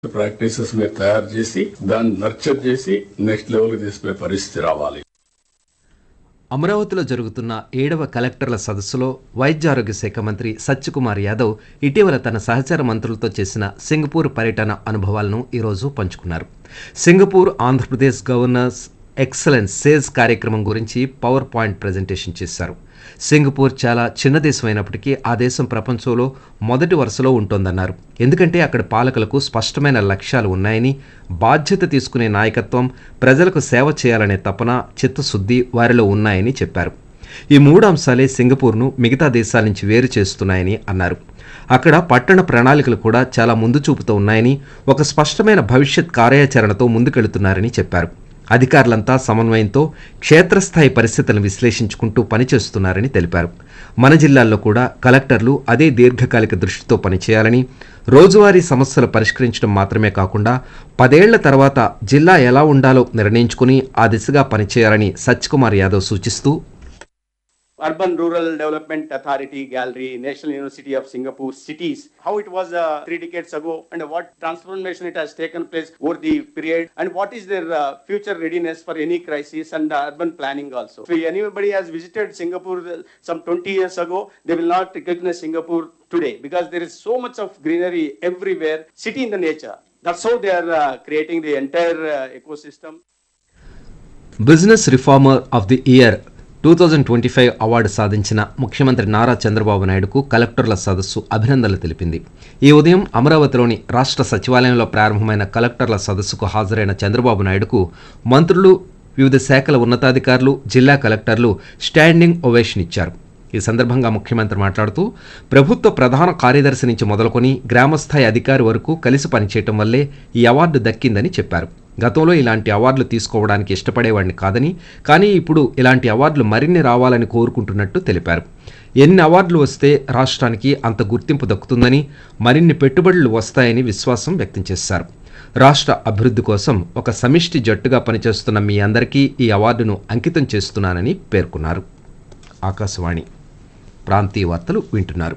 Practices మీరు తయారు చేసి దాన్ని నర్చర్ చేసి నెక్స్ట్ లెవెల్కి తీసుకునే పరిస్థితి రావాలి అమరావతిలో జరుగుతున్న ఏడవ కలెక్టర్ల సదస్సులో వైద్య ఆరోగ్య శాఖ మంత్రి సత్యకుమార్ యాదవ్ ఇటీవల తన సహచర మంత్రులతో చేసిన సింగపూర్ పర్యటన అనుభవాలను ఈరోజు పంచుకున్నారు Singapore Andhra Pradesh governors excellence sales కార్యక్రమం గురించి పవర్ పాయింట్ ప్రజెంటేషన్ చేశారు సింగపూర్ చాలా చిన్న దేశం అయినప్పటికీ ఆ దేశం ప్రపంచంలో మొదటి వరుసలో ఉంటోందన్నారు ఎందుకంటే అక్కడ పాలకులకు స్పష్టమైన లక్ష్యాలు ఉన్నాయని బాధ్యత తీసుకునే నాయకత్వం ప్రజలకు సేవ చేయాలనే తపన చిత్తశుద్ధి వారిలో ఉన్నాయని చెప్పారు ఈ మూడు అంశాలే సింగపూర్ను మిగతా దేశాల నుంచి వేరు చేస్తున్నాయని అన్నారు అక్కడ పట్టణ ప్రణాళికలు కూడా చాలా ముందు చూపుతూ ఉన్నాయని ఒక స్పష్టమైన భవిష్యత్ కార్యాచరణతో ముందుకెళ్తున్నారని చెప్పారు అధికారులంతా సమన్వయంతో క్షేత్రస్థాయి పరిస్థితులను విశ్లేషించుకుంటూ పనిచేస్తున్నారని తెలిపారు మన జిల్లాల్లో కూడా కలెక్టర్లు అదే దీర్ఘకాలిక దృష్టితో పనిచేయాలని రోజువారీ సమస్యలు పరిష్కరించడం మాత్రమే కాకుండా పదేళ్ల తర్వాత జిల్లా ఎలా ఉండాలో నిర్ణయించుకుని ఆ దిశగా పనిచేయాలని సత్యకుమార్ యాదవ్ సూచిస్తూ Urban Rural Development Authority Gallery, National University of Singapore cities, how it was uh, three decades ago, and what transformation it has taken place over the period, and what is their uh, future readiness for any crisis and uh, urban planning also. If anybody has visited Singapore uh, some 20 years ago, they will not recognize Singapore today because there is so much of greenery everywhere, city in the nature. That's how they are uh, creating the entire uh, ecosystem. Business reformer of the year two thousand twenty five award సాధించిన ముఖ్యమంత్రి నారా చంద్రబాబు నాయుడుకు కలెక్టర్ల సదస్సు అభినందనలు తెలిపింది ఈ ఉదయం అమరావతిలోని రాష్ట్ర సచివాలయంలో ప్రారంభమైన కలెక్టర్ల సదస్సుకు హాజరైన చంద్రబాబు నాయుడుకు మంత్రులు వివిధ శాఖల ఉన్నతాధికారులు జిల్లా కలెక్టర్లు స్టాండింగ్ ఒవేషన్ ఇచ్చారు ఈ సందర్భంగా ముఖ్యమంత్రి మాట్లాడుతూ ప్రభుత్వ ప్రధాన కార్యదర్శి నుంచి మొదలుకొని గ్రామస్థాయి అధికారి వరకు కలిసి పనిచేయటం వల్లే ఈ అవార్డు దక్కిందని చెప్పారు గతంలో ఇలాంటి అవార్డులు తీసుకోవడానికి ఇష్టపడేవాడిని కాదని కానీ ఇప్పుడు ఇలాంటి అవార్డులు మరిన్ని రావాలని కోరుకుంటున్నట్టు తెలిపారు ఎన్ని అవార్డులు వస్తే రాష్ట్రానికి అంత గుర్తింపు దక్కుతుందని మరిన్ని పెట్టుబడులు వస్తాయని విశ్వాసం వ్యక్తం చేశారు రాష్ట్ర అభివృద్ధి కోసం ఒక సమిష్టి జట్టుగా పనిచేస్తున్న మీ అందరికీ ఈ అవార్డును అంకితం చేస్తున్నానని పేర్కొన్నారు ఆకాశవాణి ప్రాంతీయ వార్తలు వింటున్నారు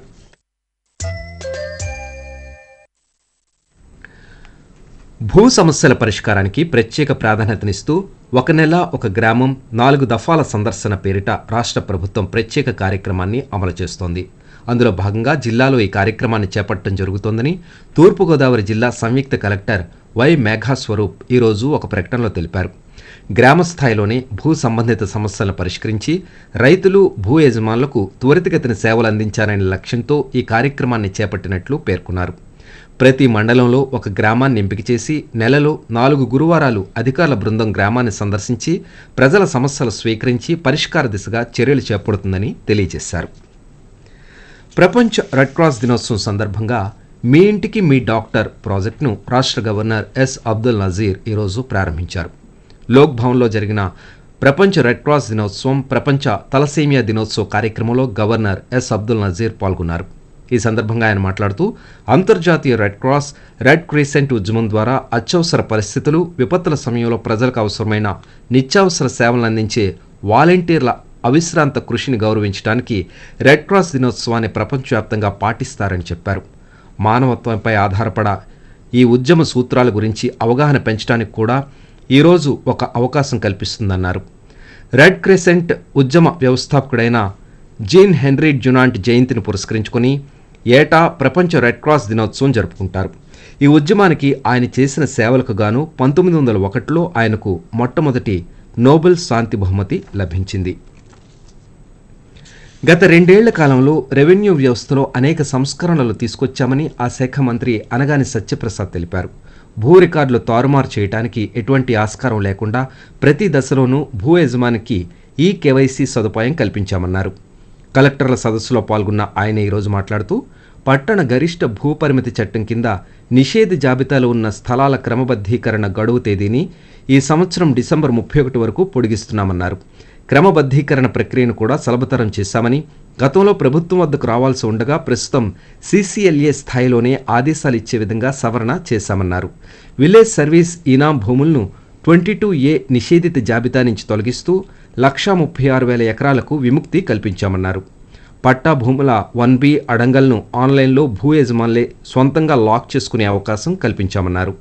భూ సమస్యల పరిష్కారానికి ప్రత్యేక ప్రాధాన్యతనిస్తూ ఒక నెల ఒక గ్రామం నాలుగు దఫాల సందర్శన పేరిట రాష్ట్ర ప్రభుత్వం ప్రత్యేక కార్యక్రమాన్ని అమలు చేస్తోంది అందులో భాగంగా జిల్లాలో ఈ కార్యక్రమాన్ని చేపట్టడం జరుగుతోందని తూర్పుగోదావరి జిల్లా సంయుక్త కలెక్టర్ వై మేఘా స్వరూప్ ఈరోజు ఒక ప్రకటనలో తెలిపారు గ్రామ స్థాయిలోనే భూ సంబంధిత సమస్యలను పరిష్కరించి రైతులు భూ యజమానులకు త్వరితగతిన సేవలు అందించాలనే లక్ష్యంతో ఈ కార్యక్రమాన్ని చేపట్టినట్లు పేర్కొన్నారు ప్రతి మండలంలో ఒక గ్రామాన్ని ఎంపిక చేసి నెలలో నాలుగు గురువారాలు అధికారుల బృందం గ్రామాన్ని సందర్శించి ప్రజల సమస్యలు స్వీకరించి పరిష్కార దిశగా చర్యలు చేపడుతుందని తెలియజేశారు ప్రపంచ రెడ్ క్రాస్ దినోత్సవం సందర్భంగా మీ ఇంటికి మీ డాక్టర్ ప్రాజెక్టును రాష్ట్ర గవర్నర్ ఎస్ అబ్దుల్ నజీర్ ఈరోజు ప్రారంభించారు లోక్ భవన్లో జరిగిన ప్రపంచ రెడ్ క్రాస్ దినోత్సవం ప్రపంచ తలసేమియా దినోత్సవ కార్యక్రమంలో గవర్నర్ ఎస్ అబ్దుల్ నజీర్ పాల్గొన్నారు ఈ సందర్భంగా ఆయన మాట్లాడుతూ అంతర్జాతీయ రెడ్ క్రాస్ రెడ్ క్రీసెంట్ ఉద్యమం ద్వారా అత్యవసర పరిస్థితులు విపత్తుల సమయంలో ప్రజలకు అవసరమైన నిత్యావసర సేవలను అందించే వాలంటీర్ల అవిశ్రాంత కృషిని గౌరవించడానికి రెడ్ క్రాస్ దినోత్సవాన్ని ప్రపంచవ్యాప్తంగా పాటిస్తారని చెప్పారు మానవత్వంపై ఆధారపడ ఈ ఉద్యమ సూత్రాల గురించి అవగాహన పెంచడానికి కూడా ఈరోజు ఒక అవకాశం కల్పిస్తుందన్నారు రెడ్ క్రెసెంట్ ఉద్యమ వ్యవస్థాపకుడైన జీన్ హెన్రీ జునాంట్ జయంతిని పురస్కరించుకొని ఏటా ప్రపంచ రెడ్ క్రాస్ దినోత్సవం జరుపుకుంటారు ఈ ఉద్యమానికి ఆయన చేసిన సేవలకు గాను పంతొమ్మిది వందల ఒకటిలో ఆయనకు మొట్టమొదటి నోబెల్ శాంతి బహుమతి లభించింది గత రెండేళ్ల కాలంలో రెవెన్యూ వ్యవస్థలో అనేక సంస్కరణలు తీసుకొచ్చామని ఆ శాఖ మంత్రి అనగాని సత్యప్రసాద్ తెలిపారు భూ రికార్డులు తారుమారు చేయడానికి ఎటువంటి ఆస్కారం లేకుండా ప్రతి దశలోనూ భూ యజమానికి ఈ కేవైసీ సదుపాయం కల్పించామన్నారు కలెక్టర్ల సదస్సులో పాల్గొన్న ఆయన ఈరోజు మాట్లాడుతూ పట్టణ గరిష్ట భూపరిమితి చట్టం కింద నిషేధ జాబితాలో ఉన్న స్థలాల క్రమబద్ధీకరణ గడువు తేదీని ఈ సంవత్సరం డిసెంబర్ ముప్పై ఒకటి వరకు పొడిగిస్తున్నామన్నారు క్రమబద్ధీకరణ ప్రక్రియను కూడా సులభతరం చేశామని గతంలో ప్రభుత్వం వద్దకు రావాల్సి ఉండగా ప్రస్తుతం సీసీఎల్ఏ స్థాయిలోనే ఆదేశాలు ఇచ్చే విధంగా సవరణ చేశామన్నారు విలేజ్ సర్వీస్ ఈనాం భూములను ట్వంటీ టూ ఏ నిషేధిత జాబితా నుంచి తొలగిస్తూ లక్షా ముప్పై ఆరు వేల ఎకరాలకు విముక్తి కల్పించామన్నారు పట్టా భూముల వన్ బి అడంగల్ను ఆన్లైన్లో భూ యజమానులే సొంతంగా లాక్ చేసుకునే అవకాశం కల్పించామన్నారు